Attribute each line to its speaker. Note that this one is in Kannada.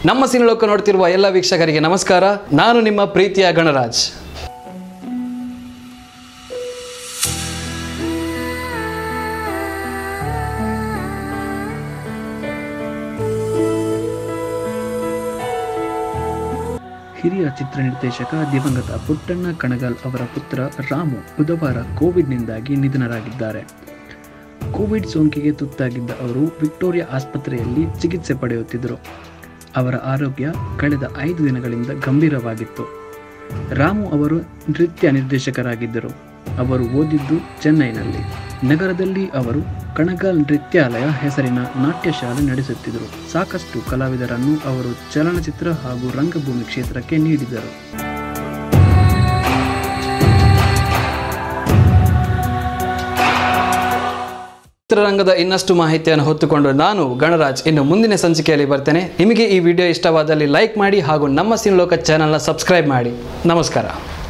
Speaker 1: ನಮ್ಮ ಸಿನಿಲೋಕ ನೋಡ್ತಿರುವ ಎಲ್ಲ ವೀಕ್ಷಕರಿಗೆ ನಮಸ್ಕಾರ ನಾನು ನಿಮ್ಮ ಪ್ರೀತಿಯ ಗಣರಾಜ್
Speaker 2: ಹಿರಿಯ ಚಿತ್ರ ನಿರ್ದೇಶಕ ದಿವಂಗತ ಪುಟ್ಟಣ್ಣ ಕಣಗಾಲ್ ಅವರ ಪುತ್ರ ರಾಮು ಬುಧವಾರ ಕೋವಿಡ್ನಿಂದಾಗಿ ನಿಧನರಾಗಿದ್ದಾರೆ ಕೋವಿಡ್ ಸೋಂಕಿಗೆ ತುತ್ತಾಗಿದ್ದ ಅವರು ವಿಕ್ಟೋರಿಯಾ ಆಸ್ಪತ್ರೆಯಲ್ಲಿ ಚಿಕಿತ್ಸೆ ಪಡೆಯುತ್ತಿದ್ದರು ಅವರ ಆರೋಗ್ಯ ಕಳೆದ ಐದು ದಿನಗಳಿಂದ ಗಂಭೀರವಾಗಿತ್ತು ರಾಮು ಅವರು ನೃತ್ಯ ನಿರ್ದೇಶಕರಾಗಿದ್ದರು ಅವರು ಓದಿದ್ದು ಚೆನ್ನೈನಲ್ಲಿ ನಗರದಲ್ಲಿ ಅವರು ಕಣಗಾಲ್ ನೃತ್ಯಾಲಯ ಹೆಸರಿನ ನಾಟ್ಯ ಶಾಲೆ ನಡೆಸುತ್ತಿದ್ದರು ಸಾಕಷ್ಟು ಕಲಾವಿದರನ್ನು ಅವರು ಚಲನಚಿತ್ರ ಹಾಗೂ ರಂಗಭೂಮಿ ಕ್ಷೇತ್ರಕ್ಕೆ ನೀಡಿದರು
Speaker 1: ಚಿತ್ರರಂಗದ ಇನ್ನಷ್ಟು ಮಾಹಿತಿಯನ್ನು ಹೊತ್ತುಕೊಂಡು ನಾನು ಗಣರಾಜ್ ಇನ್ನು ಮುಂದಿನ ಸಂಚಿಕೆಯಲ್ಲಿ ಬರ್ತೇನೆ ನಿಮಗೆ ಈ ವಿಡಿಯೋ ಇಷ್ಟವಾದಲ್ಲಿ ಲೈಕ್ ಮಾಡಿ ಹಾಗೂ ನಮ್ಮ ಸಿನಿಲೋಕ ಚಾನಲ್ನ ಸಬ್ಸ್ಕ್ರೈಬ್ ಮಾಡಿ ನಮಸ್ಕಾರ